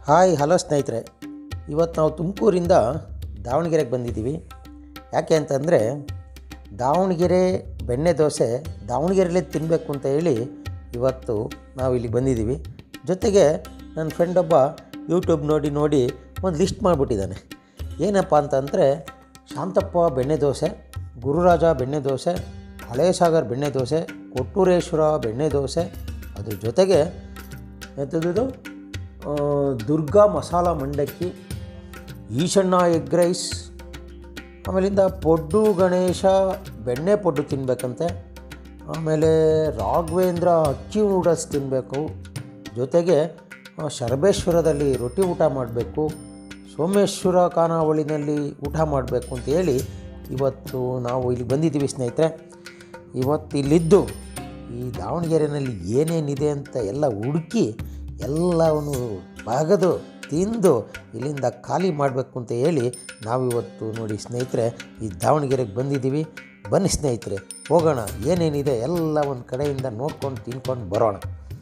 hi hello ಸ್ನೇಹಿತರೆ ಇವತ್ತು ನಾವು ತುಮಕೂರಿಂದ ದಾವಣಗೆರೆಗೆ ಬಂದಿದ್ದೀವಿ ಯಾಕೆ ಅಂತಂದರೆ ದಾವಣಗೆರೆ ಬೆಣ್ಣೆ ದೋಸೆ ದಾವಣಗೆರೆಲೇ ತಿನ್ನಬೇಕು ಅಂತ ಹೇಳಿ ಇವತ್ತು ನಾವು ಇಲ್ಲಿ ಬಂದಿದ್ದೀವಿ ಜೊತೆಗೆ ನನ್ನ ಫ್ರೆಂಡ್ ಒಬ್ಬ ಯೂಟ್ಯೂಬ್ ನೋಡಿ ನೋಡಿ ಒಂದು ಲಿಸ್ಟ್ ಮಾಡಿಬಿಟ್ಟಿದ್ದಾನೆ ಏನಪ್ಪ ಅಂತಂದರೆ ಶಾಂತಪ್ಪ ಬೆಣ್ಣೆ ದೋಸೆ ಗುರುರಾಜ ಬೆಣ್ಣೆ ದೋಸೆ ಹಳೇ ಸಾಗರ್ ಬೆಣ್ಣೆ ದೋಸೆ ಕೊಟ್ಟೂರೇಶ್ವರ ಬೆಣ್ಣೆ ದೋಸೆ ಅದ್ರ ಜೊತೆಗೆ ಎಂಥದ್ದು ಆ, ದುರ್ಗಾ ಮಸಾಲ ಮಂಡಕ್ಕಿ ಈಶಣ್ಣ ಎಗ್ ರೈಸ್ ಆಮೇಲಿಂದ ಪೊಡ್ಡು ಗಣೇಶ ಬೆಣ್ಣೆ ಪೊಡ್ಡು ತಿನ್ನಬೇಕಂತೆ ಆಮೇಲೆ ರಾಘವೇಂದ್ರ ಅಕ್ಕಿ ನೂಡಲ್ಸ್ ತಿನ್ನಬೇಕು ಜೊತೆಗೆ ಆ, ಶರಬೇಶ್ವರದಲ್ಲಿ ರೊಟ್ಟಿ ಊಟ ಮಾಡಬೇಕು ಸೋಮೇಶ್ವರ ಖಾನಾವಳಿನಲ್ಲಿ ಊಟ ಮಾಡಬೇಕು ಅಂತ ಹೇಳಿ ಇವತ್ತು ನಾವು ಇಲ್ಲಿ ಬಂದಿದ್ದೀವಿ ಸ್ನೇಹಿತರೆ ಇವತ್ತು ಇಲ್ಲಿದ್ದು ಈ ದಾವಣಗೆರೆಯಲ್ಲಿ ಏನೇನಿದೆ ಅಂತ ಎಲ್ಲ ಹುಡುಕಿ ಎಲ್ಲವನ್ನು ಬಗದು ತಿಂದು ಇಲ್ಲಿಂದ ಖಾಲಿ ಮಾಡಬೇಕು ಅಂತ ಹೇಳಿ ನಾವಿವತ್ತು ನೋಡಿ ಸ್ನೇಹಿತರೆ ಈ ದಾವಣಗೆರೆಗೆ ಬಂದಿದ್ದೀವಿ ಬನ್ನಿ ಸ್ನೇಹಿತರೆ ಹೋಗೋಣ ಏನೇನಿದೆ ಎಲ್ಲ ಒಂದು ಕಡೆಯಿಂದ ನೋಡ್ಕೊಂಡು ತಿನ್ಕೊಂಡು ಬರೋಣ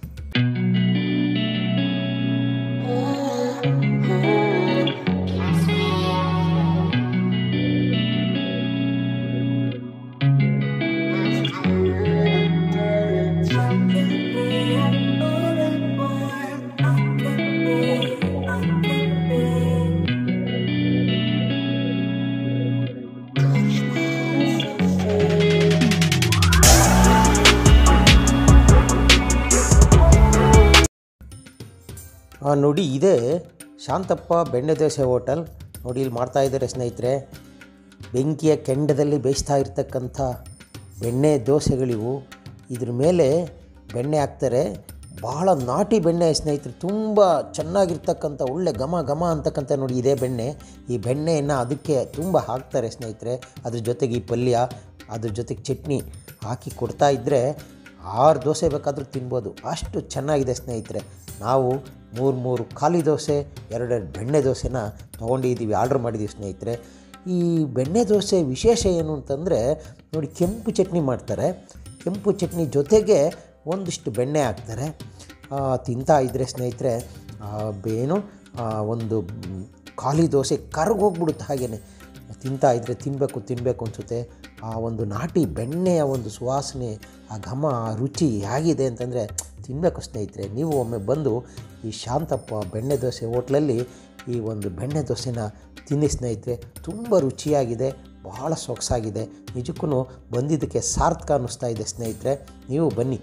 ಆ, ನೋಡಿ ಇದೇ ಶಾಂತಪ್ಪ ಬೆಣ್ಣೆ ದೋಸೆ ಹೋಟೆಲ್ ನೋಡಿ ಇಲ್ಲಿ ಮಾಡ್ತಾ ಇದ್ದಾರೆ ಸ್ನೇಹಿತರೆ ಬೆಂಕಿಯ ಕೆಂಡದಲ್ಲಿ ಬೇಯಿಸ್ತಾ ಇರ್ತಕ್ಕಂಥ ಬೆಣ್ಣೆ ದೋಸೆಗಳಿವು ಇದ್ರ ಮೇಲೆ ಬೆಣ್ಣೆ ಹಾಕ್ತಾರೆ ಭಾಳ ನಾಟಿ ಬೆಣ್ಣೆ ಸ್ನೇಹಿತರೆ ತುಂಬ ಚೆನ್ನಾಗಿರ್ತಕ್ಕಂಥ ಒಳ್ಳೆ ಘಮ ಘಮ ಅಂತಕ್ಕಂಥ ನೋಡಿ ಇದೇ ಬೆಣ್ಣೆ ಈ ಬೆಣ್ಣೆಯನ್ನು ಅದಕ್ಕೆ ತುಂಬ ಹಾಕ್ತಾರೆ ಸ್ನೇಹಿತರೆ ಅದ್ರ ಜೊತೆಗೆ ಈ ಪಲ್ಯ ಅದ್ರ ಜೊತೆಗೆ ಚಟ್ನಿ ಹಾಕಿ ಕೊಡ್ತಾ ಇದ್ದರೆ ಆರು ದೋಸೆ ಬೇಕಾದರೂ ತಿನ್ಬೋದು ಅಷ್ಟು ಚೆನ್ನಾಗಿದೆ ಸ್ನೇಹಿತರೆ ನಾವು ಮೂರು ಮೂರು ಖಾಲಿ ದೋಸೆ ಎರಡೆರಡು ಬೆಣ್ಣೆ ದೋಸೆನ ತೊಗೊಂಡಿದ್ದೀವಿ ಆರ್ಡ್ರ್ ಮಾಡಿದ್ದೀವಿ ಸ್ನೇಹಿತರೆ ಈ ಬೆಣ್ಣೆ ದೋಸೆ ವಿಶೇಷ ಏನು ಅಂತಂದರೆ ನೋಡಿ ಕೆಂಪು ಚಟ್ನಿ ಮಾಡ್ತಾರೆ ಕೆಂಪು ಚಟ್ನಿ ಜೊತೆಗೆ ಒಂದಿಷ್ಟು ಬೆಣ್ಣೆ ಹಾಕ್ತಾರೆ ಆ, ತಿಂತಾ ಇದ್ದರೆ ಸ್ನೇಹಿತರೆ ಆ, ಏನು ಆ, ಒಂದು ಮ್, ಖಾಲಿ ದೋಸೆ ಕರ್ಗೋಗ್ಬಿಡುತ್ತೆ ಹಾಗೆಯೇ ತಿಂತಾ ಇದ್ದರೆ ತಿನ್ನಬೇಕು ತಿನ್ನಬೇಕು ಅನಿಸುತ್ತೆ ಆ ಒಂದು ನಾಟಿ ಬೆಣ್ಣೆಯ ಒಂದು ಸುವಾಸನೆ ಆ ಘಮ ಆ ರುಚಿ ಹೇಗಿದೆ ಅಂತಂದರೆ ತಿನ್ನಬೇಕು ಸ್ನೇಹಿತರೆ ನೀವು ಒಮ್ಮೆ ಬಂದು ಈ ಶಾಂತಪ್ಪ ಬೆಣ್ಣೆ ದೋಸೆ ಹೋಟ್ಲಲ್ಲಿ ಈ ಒಂದು ಬೆಣ್ಣೆ ದೋಸೆನ ತಿನ್ನಿ ಸ್ನೇಹಿತರೆ ತುಂಬ ರುಚಿಯಾಗಿದೆ ಬಹಳ ಸೊಗಸಾಗಿದೆ ನಿಜಕ್ಕೂ ಬಂದಿದ್ದಕ್ಕೆ ಸಾರ್ಥಕ ಅನ್ನಿಸ್ತಾ ಇದೆ ಸ್ನೇಹಿತರೆ ನೀವು ಬನ್ನಿ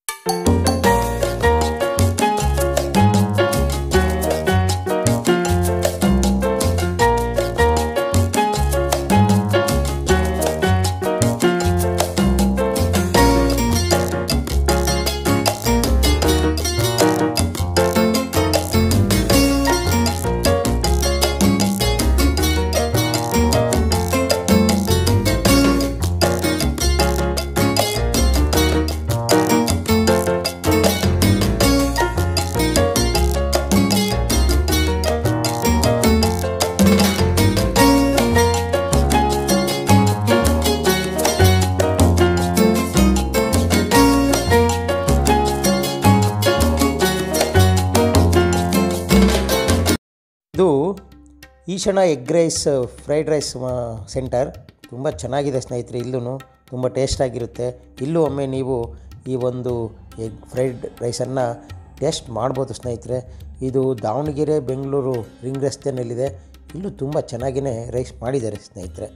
ಇದು ಈಶಣ egg rice fried rice centre ತುಂಬ ಚೆನ್ನಾಗಿದೆ ಸ್ನೇಹಿತರೆ ಇಲ್ಲೂ ತುಂಬ ಟೇಸ್ಟಾಗಿರುತ್ತೆ ಇಲ್ಲೂ ಒಮ್ಮೆ ನೀವು ಈ ಒಂದು ಎಗ್ ಫ್ರೈಡ್ ರೈಸನ್ನು ಟೇಸ್ಟ್ ಮಾಡ್ಬೋದು ಸ್ನೇಹಿತರೆ ಇದು ದಾವಣಗೆರೆ ಬೆಂಗಳೂರು ರಿಂಗ್ ರಸ್ತೆಯಲ್ಲಿದೆ ಇಲ್ಲೂ ತುಂಬ ಚೆನ್ನಾಗಿಯೇ ರೈಸ್ ಮಾಡಿದ್ದಾರೆ ಸ್ನೇಹಿತರೆ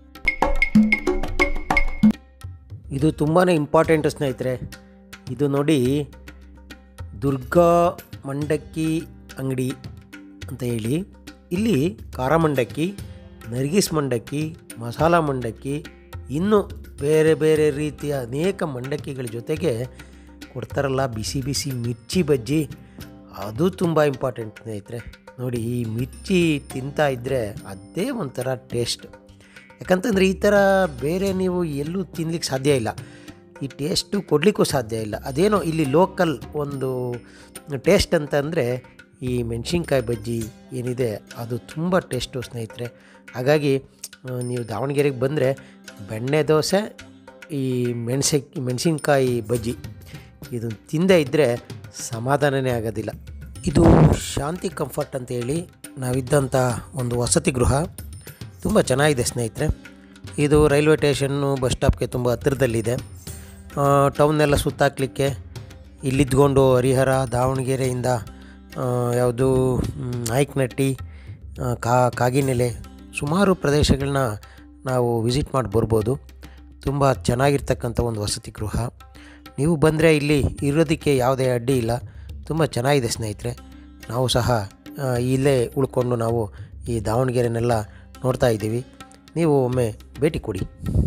ಇದು ತುಂಬಾ ಇಂಪಾರ್ಟೆಂಟ್ ಸ್ನೇಹಿತರೆ ಇದು ನೋಡಿ ದುರ್ಗಾ ಮಂಡಕ್ಕಿ ಅಂಗಡಿ ಅಂತ ಹೇಳಿ ಇಲ್ಲಿ ಖಾರ ಮಂಡಕ್ಕಿ ನರ್ಗಿಸ್ ಮಂಡಕ್ಕಿ ಮಸಾಲ ಮಂಡಕ್ಕಿ ಇನ್ನು ಬೇರೆ ಬೇರೆ ರೀತಿಯ ಅನೇಕ ಮಂಡಕ್ಕಿಗಳ ಜೊತೆಗೆ ಕೊಡ್ತಾರಲ್ಲ ಬಿಸಿ ಬಿಸಿ ಮಿರ್ಚಿ ಬಜ್ಜಿ ಅದು ತುಂಬ ಇಂಪಾರ್ಟೆಂಟ್ ಸ್ನೇಹಿತರೆ ನೋಡಿ ಈ ಮಿರ್ಚಿ ತಿಂತಾ ಇದ್ದರೆ ಅದೇ ಒಂಥರ ಟೇಸ್ಟ್ ಯಾಕಂತಂದರೆ ಈ ಥರ ಬೇರೆ ನೀವು ಎಲ್ಲೂ ತಿನ್ಲಿಕ್ಕೆ ಸಾಧ್ಯ ಇಲ್ಲ ಈ ಟೇಸ್ಟು ಕೊಡಲಿಕ್ಕೂ ಸಾಧ್ಯ ಇಲ್ಲ ಅದೇನೋ ಇಲ್ಲಿ ಲೋಕಲ್ ಒಂದು ಟೇಸ್ಟ್ ಅಂತಂದರೆ ಈ ಮೆಣಸಿನ್ಕಾಯಿ ಬಜ್ಜಿ ಏನಿದೆ ಅದು ತುಂಬ ಟೇಸ್ಟು ಸ್ನೇಹಿತರೆ ಹಾಗಾಗಿ ಆ, ನೀವು ದಾವಣಗೆರೆಗೆ ಬಂದರೆ ಬೆಣ್ಣೆ ದೋಸೆ ಈ ಮೆಣಸಿ ಮೆಣಸಿನ್ಕಾಯಿ ಬಜ್ಜಿ ಇದು ತಿಂದೇ ಇದ್ದರೆ ಸಮಾಧಾನನೇ ಆಗೋದಿಲ್ಲ ಇದು ಶಾಂತಿ ಕಂಫರ್ಟ್ ಅಂತೇಳಿ ನಾವಿದ್ದಂಥ ಒಂದು ವಸತಿ ಗೃಹ ತುಂಬ ಚೆನ್ನಾಗಿದೆ ಸ್ನೇಹಿತರೆ ಇದು ರೈಲ್ವೆ ಸ್ಟೇಷನ್ನು ಬಸ್ ಸ್ಟಾಪ್ಗೆ ತುಂಬ ಹತ್ತಿರದಲ್ಲಿದೆ ಆ, ಟೌನ್ನೆಲ್ಲ ಸುತ್ತಾಕ್ಲಿಕ್ಕೆ ಇಲ್ಲಿದ್ಕೊಂಡು ಹರಿಹರ ದಾವಣಗೆರೆಯಿಂದ ಆ, ಯಾವುದು ಮ್, ನಾಯಕನಟ್ಟಿ ಆ, ಕಾ ಕಾಗಿನೆಲೆ ಸುಮಾರು ಪ್ರದೇಶಗಳನ್ನ ನಾವು ವಿಸಿಟ್ ಮಾಡಿ ಬರ್ಬೋದು ತುಂಬ ಚೆನ್ನಾಗಿರ್ತಕ್ಕಂಥ ಒಂದು ವಸತಿ ಗೃಹ ನೀವು ಬಂದರೆ ಇಲ್ಲಿ ಇರೋದಕ್ಕೆ ಯಾವುದೇ ಅಡ್ಡಿ ಇಲ್ಲ ತುಂಬ ಚೆನ್ನಾಗಿದೆ ಸ್ನೇಹಿತರೆ ನಾವು ಸಹ ಆ, ಇಲ್ಲೇ ಉಳ್ಕೊಂಡು ನಾವು ಈ ದಾವಣಗೆರೆನೆಲ್ಲ ನೋಡ್ತಾ ಇದ್ದೀವಿ ನೀವು ಒಮ್ಮೆ ಭೇಟಿ ಕೊಡಿ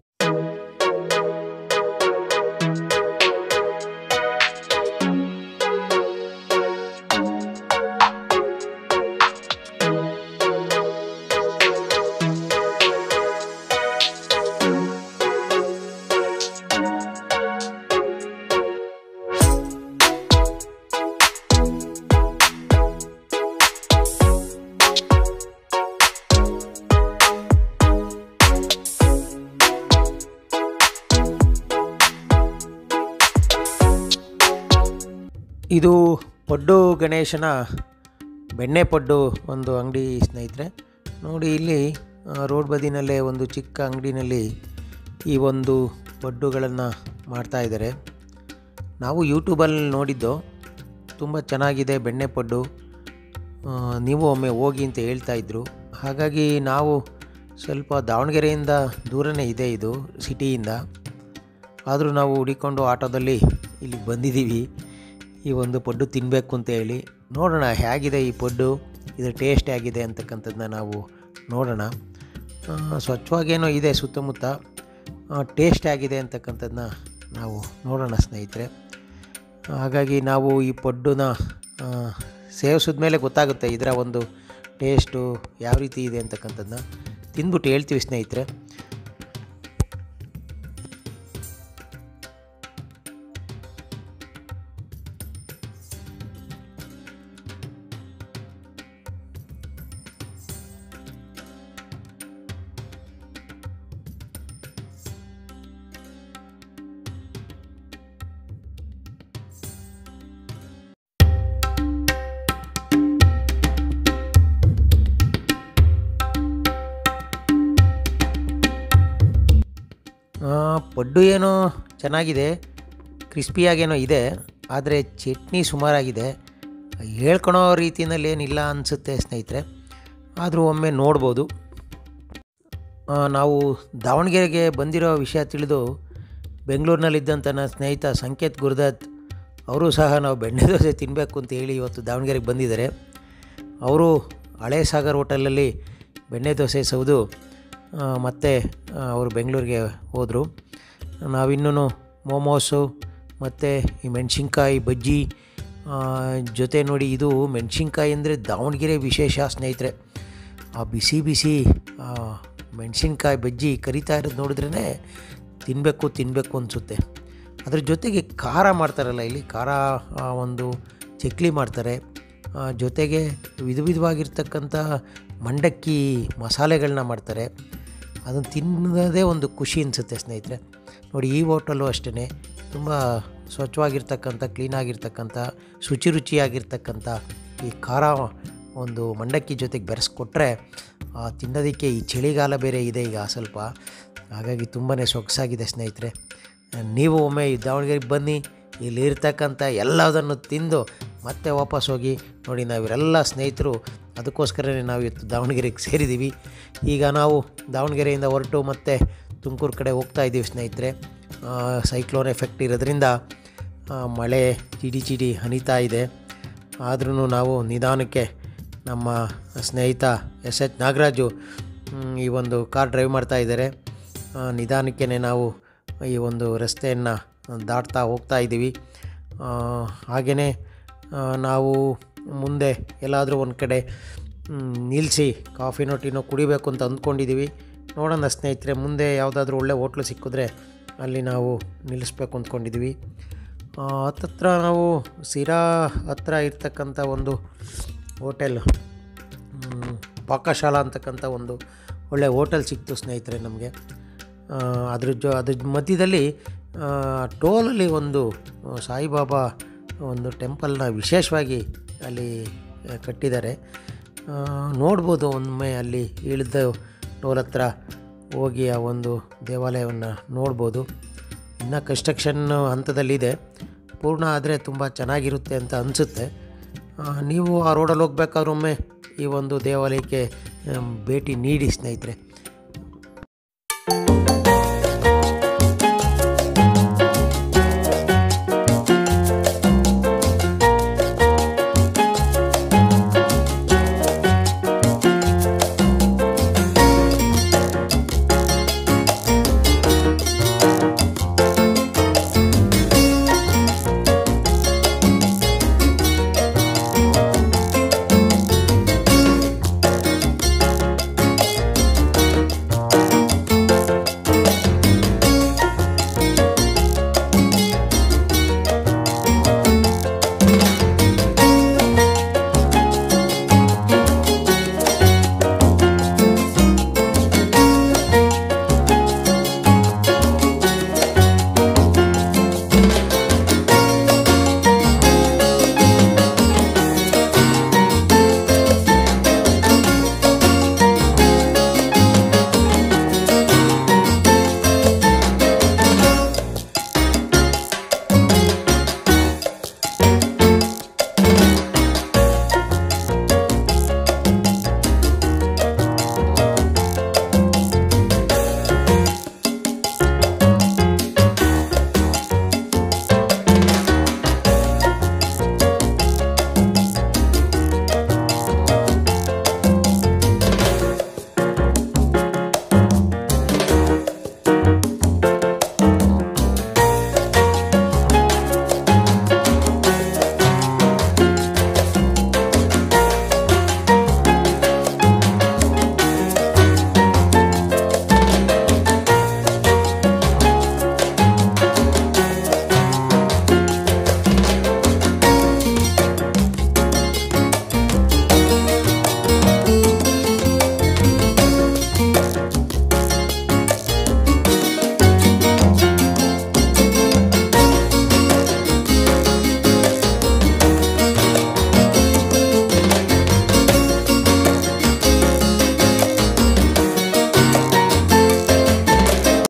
ಇದು ಪಡ್ಡು ಗಣೇಶನ ಬೆಣ್ಣೆ ಪಡ್ಡು ಒಂದು ಅಂಗಡಿ ಸ್ನೇಹಿತರೆ ನೋಡಿ ಇಲ್ಲಿ ಆ, ರೋಡ್ ಬದಿನಲ್ಲೇ ಒಂದು ಚಿಕ್ಕ ಅಂಗಡಿನಲ್ಲಿ ಈ ಒಂದು ಪಡ್ಡುಗಳನ್ನು ಮಾಡ್ತಾ ಇದ್ದಾರೆ ನಾವು ಯೂಟ್ಯೂಬಲ್ಲಿ ನೋಡಿದ್ದು ತುಂಬ ಚೆನ್ನಾಗಿದೆ ಬೆಣ್ಣೆ ಪಡ್ಡು ಆ, ನೀವು ಒಮ್ಮೆ ಹೋಗಿ ಅಂತ ಹೇಳ್ತಾ ಇದ್ರು ಹಾಗಾಗಿ ನಾವು ಸ್ವಲ್ಪ ದಾವಣಗೆರೆಯಿಂದ ದೂರನೇ ಇದೆ ಇದು ಸಿಟಿಯಿಂದ ಆದರೂ ನಾವು ಹುಡಿಕೊಂಡು ಆಟೋದಲ್ಲಿ ಇಲ್ಲಿಗೆ ಬಂದಿದ್ದೀವಿ ಈ ಒಂದು ಪಡ್ಡು ತಿನ್ನಬೇಕು ಅಂತ ಹೇಳಿ ನೋಡೋಣ ಹೇಗಿದೆ ಈ ಪಡ್ಡು ಇದರ ಟೇಸ್ಟ್ ಹೇಗಿದೆ ಅಂತಕ್ಕಂಥದ್ದನ್ನ ನಾವು ನೋಡೋಣ ಆ, ಸ್ವಚ್ಛವಾಗೇನೋ ಇದೆ ಸುತ್ತಮುತ್ತ ಟೇಸ್ಟ್ ಹೇಗಿದೆ ಅಂತಕ್ಕಂಥದ್ದನ್ನ ನಾವು ನೋಡೋಣ ಸ್ನೇಹಿತರೆ ಹಾಗಾಗಿ ನಾವು ಈ ಪಡ್ಡುನ ಸೇವಿಸಿದ ಮೇಲೆ ಗೊತ್ತಾಗುತ್ತೆ ಇದರ ಒಂದು ಟೇಸ್ಟು ಯಾವ ರೀತಿ ಇದೆ ಅಂತಕ್ಕಂಥದ್ದನ್ನ ತಿಂದ್ಬಿಟ್ಟು ಹೇಳ್ತೀವಿ ಸ್ನೇಹಿತರೆ ಆ, ಪಡ್ಡು ಏನೋ ಚೆನ್ನಾಗಿದೆ ಕ್ರಿಸ್ಪಿಯಾಗೇನೋ ಇದೆ ಆದರೆ ಚಟ್ನಿ ಸುಮಾರಾಗಿದೆ ಹೇಳ್ಕೊಳೋ ರೀತಿಯಲ್ಲಿ ಏನಿಲ್ಲ ಅನಿಸುತ್ತೆ ಸ್ನೇಹಿತರೆ ಆದರೂ ಒಮ್ಮೆ ನೋಡ್ಬೋದು ಆ, ನಾವು ದಾವಣಗೆರೆಗೆ ಬಂದಿರೋ ವಿಷಯ ತಿಳಿದು ಬೆಂಗಳೂರಿನಲ್ಲಿದ್ದಂಥ ನನ್ನ ಸ್ನೇಹಿತ ಸಂಕೇತ್ ಗುರುದತ್ ಅವರು ಸಹ ನಾವು ಬೆಣ್ಣೆ ದೋಸೆ ತಿನ್ನಬೇಕು ಅಂತ ಹೇಳಿ ಇವತ್ತು ದಾವಣಗೆರೆಗೆ ಬಂದಿದ್ದಾರೆ ಅವರು ಹಳೆ ಸಾಗರ್ ಹೋಟೆಲಲ್ಲಿ ಬೆಣ್ಣೆ ದೋಸೆ ಸೌದು ಮತ್ತು ಅವರು ಬೆಂಗಳೂರಿಗೆ ಹೋದರು ನಾವಿನ್ನೂ ಮೋಮೋಸು ಮತ್ತು ಈ ಮೆಣಸಿನ್ಕಾಯಿ ಬಜ್ಜಿ ಆ, ಜೊತೆ ನೋಡಿ ಇದು ಮೆಣಸಿನ್ಕಾಯಿ ಅಂದರೆ ದಾವಣಗೆರೆ ವಿಶೇಷ ಸ್ನೇಹಿತರೆ ಆ ಬಿಸಿ ಬಿಸಿ ಆ, ಮೆಣಸಿನ್ಕಾಯಿ ಬಜ್ಜಿ ಕರಿತಾ ಇರೋದು ನೋಡಿದ್ರೇ ತಿನ್ನಬೇಕು ತಿನ್ನಬೇಕು ಅನಿಸುತ್ತೆ ಅದ್ರ ಜೊತೆಗೆ ಖಾರ ಮಾಡ್ತಾರಲ್ಲ ಇಲ್ಲಿ ಖಾರ ಆ, ಒಂದು ಚಕ್ಲಿ ಮಾಡ್ತಾರೆ ಆ, ಜೊತೆಗೆ ವಿಧ ವಿಧವಾಗಿರ್ತಕ್ಕಂಥ ಮಂಡಕ್ಕಿ ಮಸಾಲೆಗಳನ್ನ ಮಾಡ್ತಾರೆ ಅದನ್ನು ತಿನ್ನೋದೇ ಒಂದು ಖುಷಿ ಅನಿಸುತ್ತೆ ಸ್ನೇಹಿತರೆ ನೋಡಿ ಈ ಹೋಟೆಲು ಅಷ್ಟೇ ತುಂಬ ಸ್ವಚ್ಛವಾಗಿರ್ತಕ್ಕಂಥ ಕ್ಲೀನಾಗಿರ್ತಕ್ಕಂಥ ಶುಚಿ ರುಚಿಯಾಗಿರ್ತಕ್ಕಂಥ ಈ ಖಾರ ಒಂದು ಮಂಡಕ್ಕಿ ಜೊತೆಗೆ ಬೆರೆಸ್ಕೊಟ್ರೆ ಆ, ತಿನ್ನೋದಕ್ಕೆ ಈ ಚಳಿಗಾಲ ಬೇರೆ ಇದೆ ಈಗ ಸ್ವಲ್ಪ ಹಾಗಾಗಿ ತುಂಬಾ ಸೊಗಸಾಗಿದೆ ಸ್ನೇಹಿತರೆ ನೀವು ಒಮ್ಮೆ ಈ ದಾವಣಗೆರೆಗೆ ಬನ್ನಿ ಇಲ್ಲಿ ಇರ್ತಕ್ಕಂಥ ಎಲ್ಲದನ್ನು ತಿಂದು ಮತ್ತೆ ವಾಪಸ್ ಹೋಗಿ ನೋಡಿ ನಾವಿರೆಲ್ಲ ಸ್ನೇಹಿತರು ಅದಕ್ಕೋಸ್ಕರನೇ ನಾವು ಇವತ್ತು ದಾವಣಗೆರೆಗೆ ಸೇರಿದ್ದೀವಿ ಈಗ ನಾವು ದಾವಣಗೆರೆಯಿಂದ ಹೊರಟು ಮತ್ತೆ ತುಮಕೂರು ಕಡೆ ಹೋಗ್ತಾ ಇದ್ದೀವಿ ಸ್ನೇಹಿತರೆ ಸೈಕ್ಲೋನ್ ಎಫೆಕ್ಟ್ ಇರೋದ್ರಿಂದ ಆ, ಮಳೆ ಚಿಡಿ ಚಿಡಿ ಹನಿತಾ ಇದೆ ಆದ್ರೂ ನಾವು ನಿಧಾನಕ್ಕೆ ನಮ್ಮ ಸ್ನೇಹಿತ ಎಸ್ ಎಚ್ ನಾಗರಾಜು ಮ್, ಈ ಒಂದು ಕಾರ್ ಡ್ರೈವ್ ಮಾಡ್ತಾ ಇದ್ದಾರೆ ನಿಧಾನಕ್ಕೆ ನಾವು ಈ ಒಂದು ರಸ್ತೆಯನ್ನು ದಾಟ್ತಾ ಹೋಗ್ತಾ ಇದ್ದೀವಿ ಹಾಗೆಯೇ ನಾವು ಮುಂದೆ ಎಲ್ಲಾದರೂ ಒಂದು ಕಡೆ ನಿಲ್ಲಿಸಿ ಕಾಫಿನೋ ಟೀನೋ ಕುಡಿಬೇಕು ಅಂತ ಅಂದ್ಕೊಂಡಿದ್ದೀವಿ ನೋಡೋಣ ಸ್ನೇಹಿತರೆ ಮುಂದೆ ಯಾವುದಾದ್ರೂ ಒಳ್ಳೆ ಹೋಟ್ಲು ಸಿಕ್ಕಿದ್ರೆ ಅಲ್ಲಿ ನಾವು ನಿಲ್ಲಿಸ್ಬೇಕು ಅಂದ್ಕೊಂಡಿದ್ದೀವಿ ಆ, ಹತ್ತತ್ರ ನಾವು ಸಿರಾ ಹತ್ರ ಇರ್ತಕ್ಕಂಥ ಒಂದು ಹೋಟೆಲ್ ಮ್, ಪಾಕಶಾಲಾ ಅಂತಕ್ಕಂಥ ಒಂದು ಒಳ್ಳೆ ಹೋಟೆಲ್ ಸಿಕ್ತು ಸ್ನೇಹಿತರೆ ನಮಗೆ ಅದ್ರ ಜೊ ಅದ್ರ ಮಧ್ಯದಲ್ಲಿ ಆ, ಟೋಲಲ್ಲಿ ಒಂದು ಆ, ಸಾಯಿಬಾಬಾ ಒಂದು ಟೆಂಪಲ್ನ ವಿಶೇಷವಾಗಿ ಅಲ್ಲಿ ಆ, ಕಟ್ಟಿದ್ದಾರೆ ಆ, ನೋಡ್ಬೋದು ಒಮ್ಮೆ ಅಲ್ಲಿ ಇಳಿದ ಟೋಲ್ ಹತ್ರ ಹೋಗಿ ಆ ಒಂದು ದೇವಾಲಯವನ್ನು ನೋಡ್ಬೋದು ಇನ್ನು ಕನ್ಸ್ಟ್ರಕ್ಷನ್ ಹಂತದಲ್ಲಿದೆ ಪೂರ್ಣ ಆದರೆ ತುಂಬ ಚೆನ್ನಾಗಿರುತ್ತೆ ಅಂತ ಅನಿಸುತ್ತೆ ನೀವು ಆ ರೋಡಲ್ಲಿ ಹೋಗ್ಬೇಕಾದ್ರೆ ಒಮ್ಮೆ ಈ ಒಂದು ದೇವಾಲಯಕ್ಕೆ ಆಮ್, ಭೇಟಿ ನೀಡಿ ಸ್ನೇಹಿತರೆ